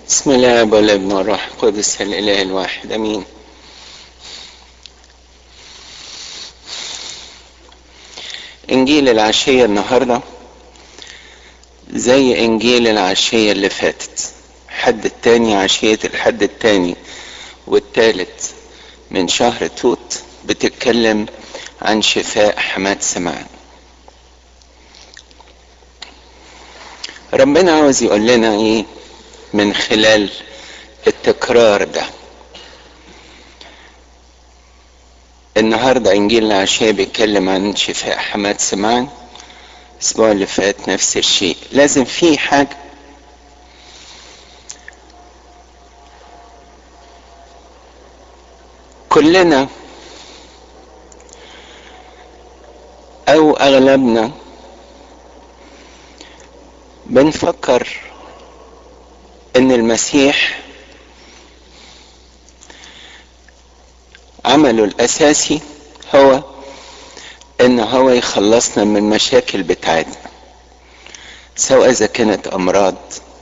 بسم الله والابن والروح القدس الاله الواحد امين انجيل العشية النهاردة زي انجيل العشية اللي فاتت حد التاني عشية الحد التاني والتالت من شهر توت بتتكلم عن شفاء حماد سمعان ربنا عاوز يقول لنا ايه من خلال التكرار ده النهارده انجيل العشاء بيتكلم عن شفاء حماد سمعان الاسبوع اللي فات نفس الشيء لازم في حاجه كلنا او اغلبنا بنفكر ان المسيح عمله الاساسي هو ان هو يخلصنا من المشاكل بتاعتنا سواء اذا كانت امراض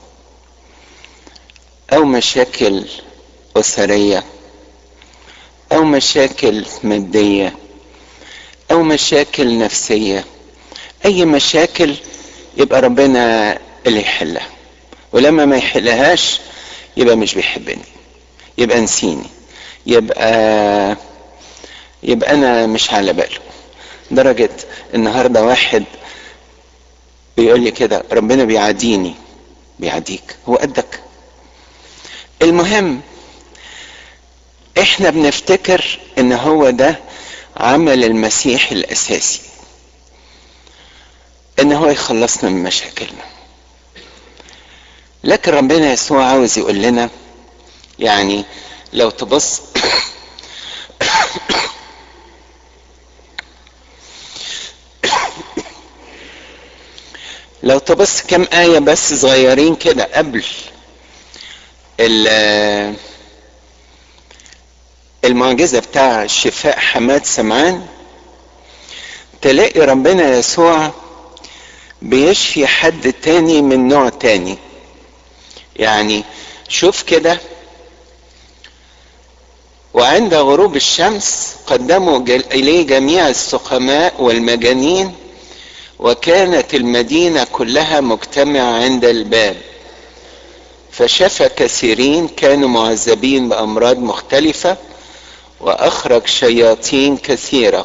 او مشاكل اسريه او مشاكل ماديه او مشاكل نفسيه اي مشاكل يبقى ربنا اللي يحلها ولما ما يحلهاش يبقى مش بيحبني يبقى نسيني يبقى يبقى انا مش على باله درجة النهاردة واحد بيقول لي كده ربنا بيعاديني بيعاديك هو قدك المهم احنا بنفتكر ان هو ده عمل المسيح الاساسي ان هو يخلصنا من مشاكلنا لكن ربنا يسوع عاوز يقول لنا يعني لو تبص لو تبص كم آية بس صغيرين كده قبل المعجزة بتاع شفاء حماد سمعان تلاقي ربنا يسوع بيشفي حد تاني من نوع تاني يعني شوف كده وعند غروب الشمس قدموا إليه جميع السقماء والمجانين وكانت المدينة كلها مجتمعة عند الباب فشفى كثيرين كانوا معذبين بأمراض مختلفة وأخرج شياطين كثيرة